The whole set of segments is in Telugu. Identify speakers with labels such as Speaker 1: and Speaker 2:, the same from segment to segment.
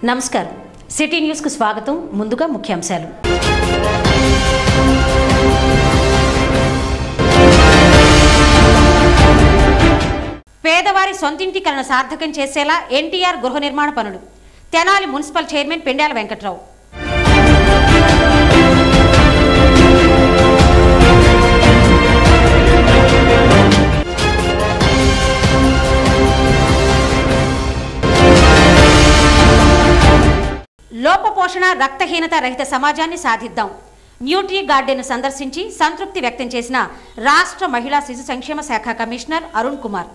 Speaker 1: నమస్కారం సిటీ న్యూస్కు స్వాగతం ముందుగా ముఖ్యాంశాలు పేదవారి సొంతింటి కలను సార్థకం చేసేలా ఎన్టీఆర్ గృహ నిర్మాణ పనులు తెనాలి మున్సిపల్ చైర్మన్ పెండ్యాల వెంకట్రావు లోపపోషణ రక్తహీనత రహిత సమాజాన్ని సాధిద్దాం న్యూట్రీ గార్డెన్ సందర్శించి సంతృప్తి వ్యక్తం చేసిన రాష్ట్ర మహిళా శిశు సంక్షేమ శాఖ కమిషనర్ అరుణ్ కుమార్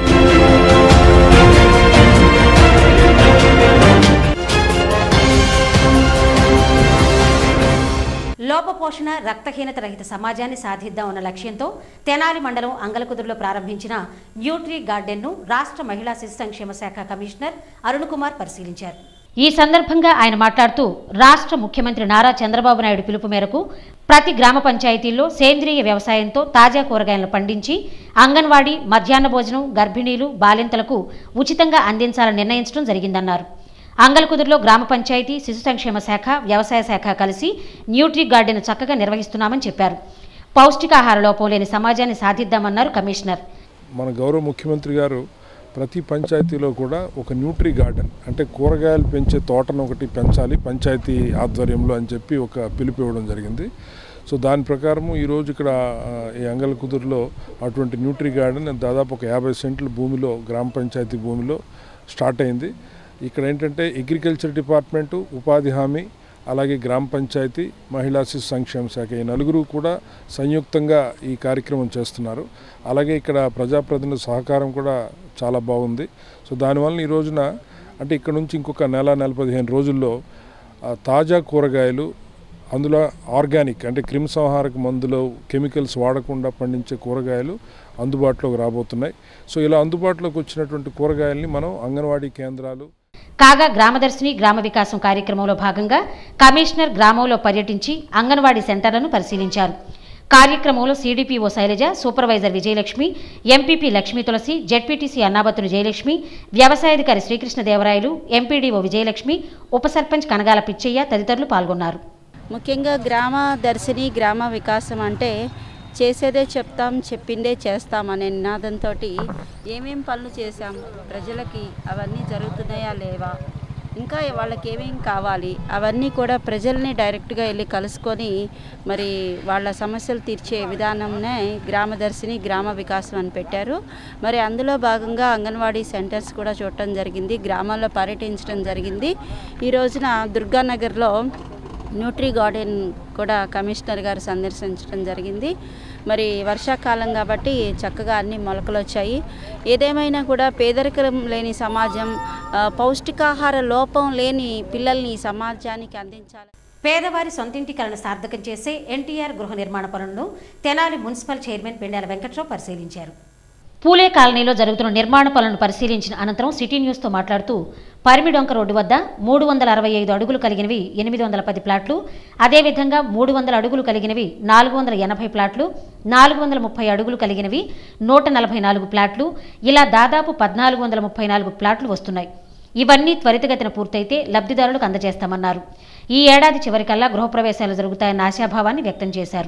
Speaker 1: లోపపోషణ రక్తహీనత రహిత సమాజాన్ని సాధిద్దాం అన్న లక్ష్యంతో తెనాలి మండలం అంగలకుదురులో ప్రారంభించిన న్యూట్రీ గార్డెన్ను రాష్ట్ర మహిళా శిశు సంక్షేమ శాఖ కమిషనర్ అరుణ్ కుమార్ పరిశీలించారు ఈ సందర్భంగా ఆయన మాట్లాడుతూ రాష్ట్ర ముఖ్యమంత్రి నారా చంద్రబాబు నాయుడు పిలుపు మేరకు ప్రతి గ్రామ పంచాయతీల్లో సేంద్రియ వ్యవసాయంతో తాజా కూరగాయలను పండించి అంగన్వాడీ మధ్యాహ్న భోజనం గర్భిణీలు బాలింతలకు ఉచితంగా అందించాలని నిర్ణయించడం జరిగిందన్నారు అంగల్కుదురులో గ్రామ పంచాయతీ శిశు సంక్షేమ శాఖ వ్యవసాయ శాఖ కలిసి న్యూట్రీ గార్డెన్ చక్కగా నిర్వహిస్తున్నామని చెప్పారు పౌష్టికాహార లోపం లేని సమాజాన్ని సాధిద్దామన్నారు కమిషనర్
Speaker 2: మన గౌరవ ముఖ్యమంత్రి గారు ప్రతి పంచాయతీలో కూడా ఒక న్యూట్రీ గార్డెన్ అంటే కూరగాయలు పెంచే తోటను ఒకటి పెంచాలి పంచాయతీ ఆధ్వర్యంలో అని చెప్పి ఒక పిలుపు ఇవ్వడం జరిగింది సో దాని ప్రకారము ఈరోజు ఇక్కడ ఆ, ఈ అంగల్ కుదురులో అటువంటి న్యూట్రీ గార్డెన్ దాదాపు ఒక యాభై సెంట్ల భూమిలో గ్రామ పంచాయతీ భూమిలో స్టార్ట్ అయింది ఇక్కడ ఏంటంటే అగ్రికల్చర్ డిపార్ట్మెంటు ఉపాధి హామీ అలాగే గ్రామ పంచాయతీ మహిళా శిశు సంక్షేమ శాఖ ఈ నలుగురు కూడా సంయుక్తంగా ఈ కార్యక్రమం చేస్తున్నారు అలాగే ఇక్కడ ప్రజాప్రతినిధుల సహకారం కూడా చాలా బాగుంది సో దానివల్ల ఈ రోజున అంటే ఇక్కడ నుంచి ఇంకొక నెల నెల పదిహేను రోజుల్లో ఆ, తాజా కూరగాయలు అందులో ఆర్గానిక్ అంటే క్రిమిసంహారక మందులు కెమికల్స్ వాడకుండా పండించే కూరగాయలు అందుబాటులోకి రాబోతున్నాయి సో ఇలా అందుబాటులోకి వచ్చినటువంటి కూరగాయల్ని మనం అంగన్వాడీ కేంద్రాలు
Speaker 1: కాగా గ్రామదర్శిని గ్రామ వికాసం కార్యక్రమంలో భాగంగా కమిషనర్ గ్రామంలో పర్యటించి అంగన్వాడీ సెంటర్లను పరిశీలించారు కార్యక్రమంలో CDPO Shailaja supervisor Vijayalakshmi MPP Lakshmi Tulasi ZPTC Annabattuni Jayalakshmi వ్యవసాయాధికారి శ్రీకృష్ణదేవరాయలు ఎంపీడీఓ విజయలక్ష్మి ఉప సర్పంచ్ కనగాల పిచ్చయ్య తదితరులు పాల్గొన్నారు
Speaker 3: ముఖ్యంగా గ్రామ దర్శిని గ్రామ వికాసం అంటే చేసేదే చెప్తాం చెప్పిందే చేస్తాం అనే నినాదంతో ఏమేం పనులు చేశాం ప్రజలకి అవన్నీ జరుగుతున్నాయా లేవా ఇంకా వాళ్ళకి ఏమేం కావాలి అవన్నీ కూడా ప్రజల్ని డైరెక్ట్గా వెళ్ళి కలుసుకొని మరి వాళ్ళ సమస్యలు తీర్చే విధానంనే గ్రామదర్శిని గ్రామ వికాసం అని పెట్టారు మరి అందులో భాగంగా అంగన్వాడీ సెంటర్స్ కూడా చూడటం జరిగింది గ్రామాల్లో పర్యటించడం జరిగింది ఈ రోజున దుర్గానగర్లో న్యూట్రీ గార్డెన్ కూడా కమిషనర్ గారు సందర్శించడం జరిగింది మరి వర్షాకాలం కాబట్టి చక్కగా అన్ని మొలకలు వచ్చాయి ఏదేమైనా కూడా పేదరికం లేని సమాజం ఆ, పౌష్టికాహార లోపం లేని పిల్లల్ని ఈ సమాజానికి అందించాలి
Speaker 1: పేదవారి సొంతింటి కలను సార్థకం చేసే ఎన్టీఆర్ గృహ నిర్మాణ పనులను తెనాలి మున్సిపల్ చైర్మన్ పెండ్యాల వెంకట్రావు పరిశీలించారు పూలే కాలనీలో జరుగుతున్న నిర్మాణ పనులను పరిశీలించిన అనంతరం సిటీ న్యూస్తో మాట్లాడుతూ పరిమిడొంక రోడ్డు వద్ద మూడు వందల అరవై ఐదు అడుగులు కలిగినవి ఎనిమిది వందల పది ప్లాట్లు అదేవిధంగా మూడు వందల అడుగులు కలిగినవి నాలుగు వందల ఎనభై ప్లాట్లు నాలుగు వందల ముప్పై అడుగులు కలిగినవి నూట నలభై నాలుగు ప్లాట్లు ఇలా దాదాపు పద్నాలుగు వందల ముప్పై నాలుగు ప్లాట్లు వస్తున్నాయి ఇవన్నీ త్వరితగతిన పూర్తయితే లబ్ధిదారులకు అందజేస్తామన్నారు ఈ ఏడాది చివరికల్లా గృహప్రవేశాలు జరుగుతాయన్న ఆశాభావాన్ని వ్యక్తం చేశారు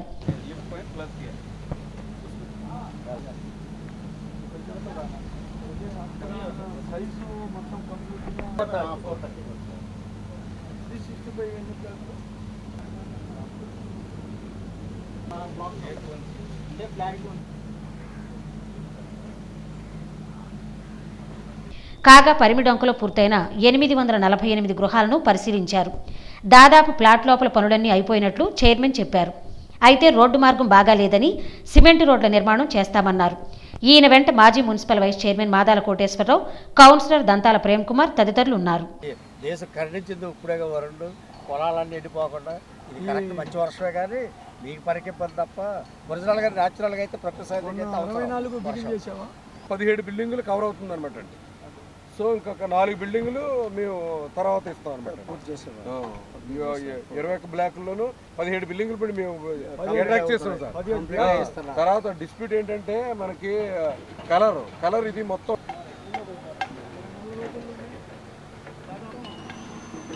Speaker 1: కాగా పరిమిడొంకలో పూర్తయిన ఎనిమిది వందల నలభై ఎనిమిది గృహాలను పరిశీలించారు దాదాపు ప్లాట్ లోపల పనులన్నీ అయిపోయినట్లు చైర్మన్ చెప్పారు అయితే రోడ్డు మార్గం బాగాలేదని సిమెంట్ రోడ్ల నిర్మాణం చేస్తామన్నారు ఈయన వెంట మాజీ municipal vice chairman Madala Koteswararao councillor Dantala Prem Kumar తదితరులు ఉన్నారు
Speaker 4: దేశం కరుణించింది ఇప్పుడే వరుణుడు పొలాలన్నీ ఎండిపోకుండా ఇది కరెక్ట్ మంచి వర్షమే కానీ మీకు పరికింపదు తప్ప ఒరిజినల్గా న్యాచురల్గా అయితే ప్రకృతి వర్షం.
Speaker 2: పదిహేడు బిల్డింగులు కవర్ అవుతుంది అనమాట అండి సో ఇంకొక నాలుగు బిల్డింగులు మేము తర్వాత ఇస్తాం అనమాట
Speaker 4: పూర్తి చేసాము
Speaker 2: ఆ, ఇ- ఇరవై ఒక్క బ్లాక్లోను పదిహేడు బిల్డింగులు ఇప్పుడు మేము అటాక్ చేస్తున్నాం సార్ ఆ, తర్వాత డిస్ప్యూట్ ఏంటంటే మనకి కలర్ కలర్ ఇది మొత్తం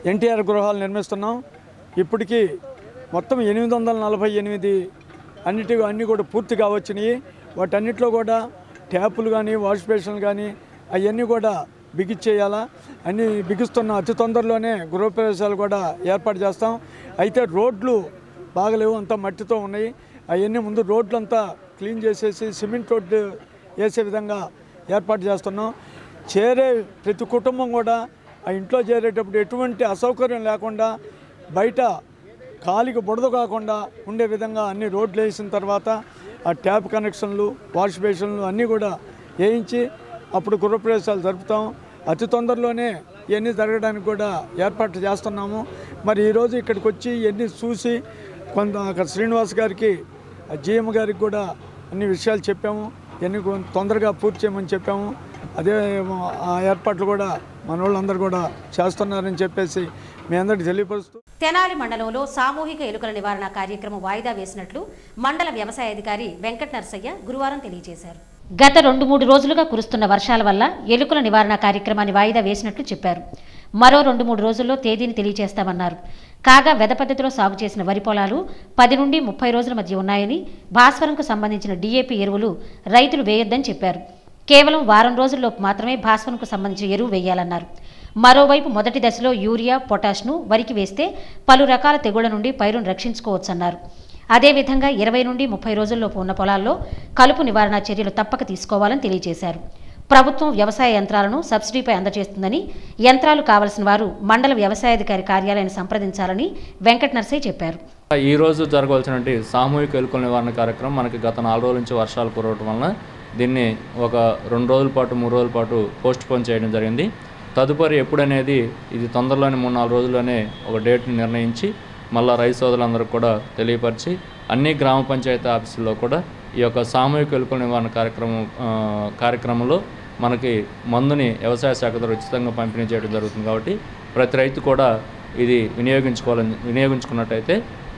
Speaker 5: ఎన్టీఆర్ గృహాలు నిర్మిస్తున్నాం ఇప్పటికీ మొత్తం ఎనిమిది వందల నలభై ఎనిమిది అన్నిటి అన్నీ కూడా పూర్తిగా వచ్చినాయి వాటన్నిటిలో కూడా ట్యాపులు కానీ వాష్ బేసిన్లు కానీ అవన్నీ కూడా బిగిచ్చేయాలా అన్నీ బిగిస్తున్నాం అతి తొందరలోనే గృహప్రవేశాలు కూడా ఏర్పాటు చేస్తాం అయితే రోడ్లు బాగలేవు అంతా మట్టితో ఉన్నాయి అవన్నీ ముందు రోడ్లు అంతా క్లీన్ చేసేసి సిమెంట్ రోడ్డు వేసే విధంగా ఏర్పాటు చేస్తున్నాం చేరే ప్రతి కుటుంబం కూడా ఆ ఇంట్లో చేరేటప్పుడు ఎటువంటి అసౌకర్యం లేకుండా బయట కాలికి బుడద కాకుండా ఉండే విధంగా అన్ని రోడ్లు వేసిన తర్వాత ఆ ట్యాప్ కనెక్షన్లు వాష్ బేసిన్లు అన్నీ కూడా వేయించి అప్పుడు గృహప్రవేశాలు జరుపుతాం అతి తొందరలోనే ఇవన్నీ జరగడానికి కూడా ఏర్పాట్లు చేస్తున్నాము మరి ఈరోజు ఇక్కడికి వచ్చి ఇవన్నీ చూసి కొంత అక్కడ శ్రీనివాస్ గారికి జిఎం గారికి కూడా అన్ని విషయాలు చెప్పాము ఇవన్నీ కొం- తొందరగా పూర్తి చేయమని చెప్పాము అదే ఆ ఏర్పాట్లు కూడా మన వాళ్ళందరూ కూడా చేస్తున్నారని చెప్పేసి మీ అందరికీ తెలియపరుస్తూ
Speaker 1: తెనాలి మండలంలో సామూహిక ఎలుకల నివారణ కార్యక్రమం వాయిదా వేసినట్లు మండల వ్యవసాయ అధికారి వెంకట నరసయ్య గురువారం తెలియజేశారు గత రెండు మూడు రోజులుగా కురుస్తున్న వర్షాల వల్ల ఎలుకల నివారణ కార్యక్రమాన్ని వాయిదా వేసినట్లు చెప్పారు మరో రెండు మూడు రోజుల్లో తేదీని తెలియజేస్తామన్నారు కాగా వెద పద్ధతిలో సాగు చేసిన వరి పొలాలు పది నుండి ముప్పై రోజుల మధ్య ఉన్నాయని భాస్వరంకు సంబంధించిన డీఏపీ ఎరువులు రైతులు వేయొద్దని చెప్పారు కేవలం వారం రోజుల్లోపు మాత్రమే భాస్వరంకు సంబంధించిన ఎరువు వేయాలన్నారు మరోవైపు మొదటి దశలో యూరియా పొటాష్ను వరికి వేస్తే పలు రకాల తెగుళ్ల నుండి పైరును రక్షించుకోవచ్చన్నారు అదేవిధంగా ఇరవై నుండి ముప్పై రోజుల్లోపు ఉన్న పొలాల్లో కలుపు నివారణ చర్యలు తప్పక తీసుకోవాలని తెలియజేశారు ప్రభుత్వం వ్యవసాయ యంత్రాలను సబ్సిడీపై అందజేస్తుందని యంత్రాలు కావలసిన వారు మండల వ్యవసాయాధికారి కార్యాలయాన్ని సంప్రదించాలని వెంకట నర్సయ్య చెప్పారు
Speaker 6: ఈ రోజు జరగవలసినటువంటి సామూహిక ఎలుకల నివారణ కార్యక్రమం మనకి గత నాలుగు రోజుల నుంచి వర్షాలు కురవటం వలన దీన్ని ఒక రెండు రోజుల పాటు మూడు రోజుల పాటు పోస్ట్ పోన్ చేయడం జరిగింది తదుపరి ఎప్పుడనేది ఇది తొందరలోనే మూడు నాలుగు రోజుల్లోనే ఒక డేట్ని నిర్ణయించి మళ్ళా రైతు సోదరులందరికీ కూడా తెలియపరిచి అన్ని గ్రామ పంచాయతీ ఆఫీసుల్లో కూడా ఈ యొక్క సామూహిక ఎలుకల నివారణ కార్యక్రమం ఆ, కార్యక్రమంలో మనకి మందుని వ్యవసాయ శాఖ ద్వారా ఉచితంగా పంపిణీ చేయడం జరుగుతుంది కాబట్టి ప్రతి రైతు కూడా ఇది వినియోగించుకోవాలని వినియోగించుకున్నట్టయితే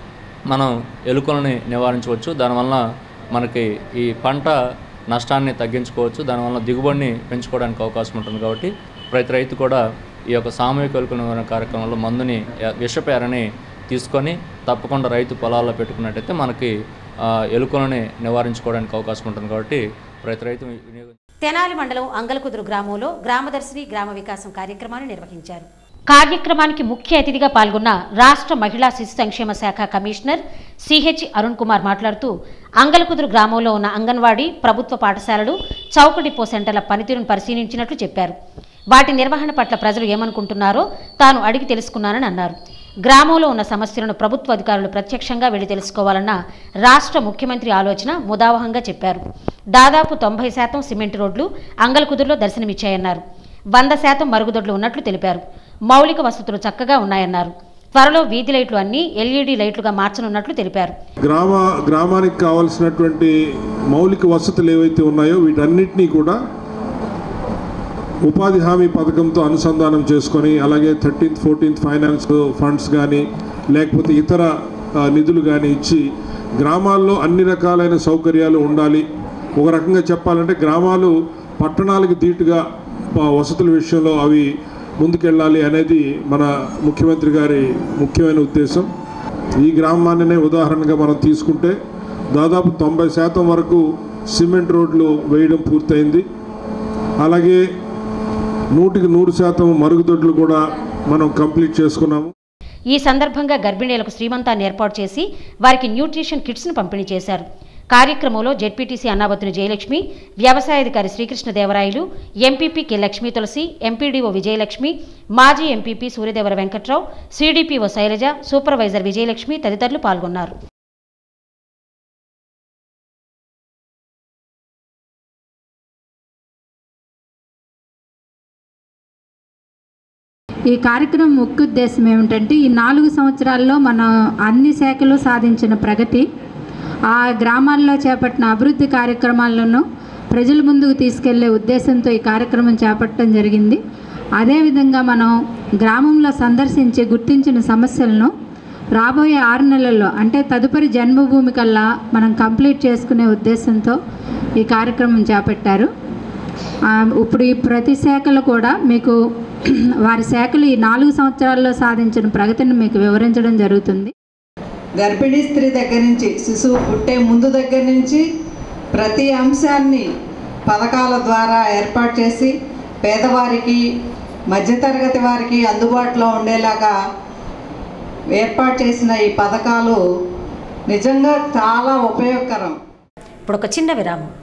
Speaker 6: మనం ఎలుకలని నివారించవచ్చు దానివల్ల మనకి ఈ పంట నష్టాన్ని తగ్గించుకోవచ్చు దానివల్ల దిగుబడిని పెంచుకోవడానికి అవకాశం ఉంటుంది కాబట్టి ప్రతి రైతు కూడా ఈ యొక్క సామూహిక ఎలుకల నివారణ కార్యక్రమంలో మందుని య- విషపేరని తీసుకొని తప్పకుండా రైతు పొలాల్లో పెట్టుకున్నట్టయితే మనకి ఆ, ఎలుకలని నివారించుకోవడానికి అవకాశం ఉంటుంది కాబట్టి ప్రతి రైతు వినియోగం
Speaker 1: తెనాలి మండలం అంగలకుదురు గ్రామంలో గ్రామదర్శిని గ్రామ వికాసం కార్యక్రమాన్ని నిర్వహించారు కార్యక్రమానికి ముఖ్య అతిథిగా పాల్గొన్న రాష్ట్ర మహిళా శిశు సంక్షేమ శాఖ కమిషనర్ సిహెచ్ అరుణ్ కుమార్ మాట్లాడుతూ అంగలకుదురు గ్రామంలో ఉన్న అంగన్వాడీ ప్రభుత్వ పాఠశాలలు చౌక డిపో సెంటర్ల పనితీరును పరిశీలించినట్లు చెప్పారు వాటి నిర్వహణ పట్ల ప్రజలు ఏమనుకుంటున్నారో తాను అడిగి తెలుసుకున్నానని అన్నారు గ్రామంలో ఉన్న సమస్యలను ప్రభుత్వ అధికారులు ప్రత్యక్షంగా వెళ్లి తెలుసుకోవాలన్న రాష్ట్ర ముఖ్యమంత్రి ఆలోచన ముదావహంగా చెప్పారు దాదాపు తొంభై శాతం సిమెంట్ రోడ్లు అంగలకుదురులో దర్శనమిచ్చాయన్నారు వంద శాతం మరుగుదొడ్లు ఉన్నట్లు తెలిపారు మౌలిక వసతులు చక్కగా ఉన్నాయన్నారు త్వరలో వీధి లైట్లు అన్నీ ఎల్ఈడీ లైట్లుగా మార్చనున్నట్లు తెలిపారు
Speaker 2: గ్రామ గ్రామానికి కావాల్సినటువంటి మౌలిక వసతులు ఏవైతే ఉన్నాయో వీటన్నిటినీ కూడా ఉపాధి హామీ పథకంతో అనుసంధానం చేసుకొని అలాగే థర్టీన్త్ ఫోర్టీన్త్ ఫైనాన్స్ ఫండ్స్ కానీ లేకపోతే ఇతర ఆ, నిధులు కానీ ఇచ్చి గ్రామాల్లో అన్ని రకాలైన సౌకర్యాలు ఉండాలి ఒక రకంగా చెప్పాలంటే గ్రామాలు పట్టణాలకు ధీటుగా ఆ, వసతుల విషయంలో అవి ముందుకెళ్ళాలి అనేది మన ముఖ్యమంత్రి గారి ముఖ్యమైన ఉద్దేశం ఈ గ్రామాన్నినే ఉదాహరణగా మనం తీసుకుంటే దాదాపు తొంభై శాతం వరకు సిమెంట్ రోడ్లు వేయడం పూర్తయింది అలాగే నూటికి నూరు శాతం మరుగుదొడ్లు కూడా మనం కంప్లీట్ చేసుకున్నాము
Speaker 1: ఈ సందర్భంగా గర్భిణీలకు శ్రీమంతాన్ని ఏర్పాటు చేసి వారికి న్యూట్రిషన్ కిట్స్ను పంపిణీ చేశారు కార్యక్రమంలో జెడ్పీటీసీ అన్నాబత్తుని జయలక్ష్మి వ్యవసాయాధికారి Srikrishnadevarayalu MPP K Lakshmi Tulasi MPDO Vijayalakshmi మాజీ MPP Suryadevara Venkatrao CDPO Shailaja supervisor Vijayalakshmi తదితరులు పాల్గొన్నారు
Speaker 7: ఈ కార్యక్రమం ముఖ్య ఉద్దేశం ఏమిటంటే ఈ నాలుగు సంవత్సరాల్లో మన అన్ని శాఖలు సాధించిన ప్రగతి ఆ గ్రామాల్లో చేపట్టిన అభివృద్ధి కార్యక్రమాలను ప్రజల ముందుకు తీసుకెళ్లే ఉద్దేశంతో ఈ కార్యక్రమం చేపట్టడం జరిగింది అదేవిధంగా మనం గ్రామంలో సందర్శించి గుర్తించిన సమస్యలను రాబోయే ఆరు నెలల్లో అంటే తదుపరి జన్మభూమి కల్లా మనం కంప్లీట్ చేసుకునే ఉద్దేశంతో ఈ కార్యక్రమం చేపట్టారు ఆ, ఇప్పుడు ఈ ప్రతి శాఖలు కూడా మీకు వారి శాఖలు ఈ నాలుగు సంవత్సరాల్లో సాధించిన ప్రగతిని మీకు వివరించడం జరుగుతుంది
Speaker 8: గర్భిణీ స్త్రీ దగ్గర నుంచి శిశువు పుట్టే ముందు దగ్గర నుంచి ప్రతి అంశాన్ని పథకాల ద్వారా ఏర్పాటు చేసి పేదవారికి మధ్యతరగతి వారికి అందుబాటులో ఉండేలాగా ఏర్పాటు చేసిన ఈ పథకాలు నిజంగా చాలా ఉపయోగకరం
Speaker 1: ఇప్పుడు ఒక చిన్న విరామం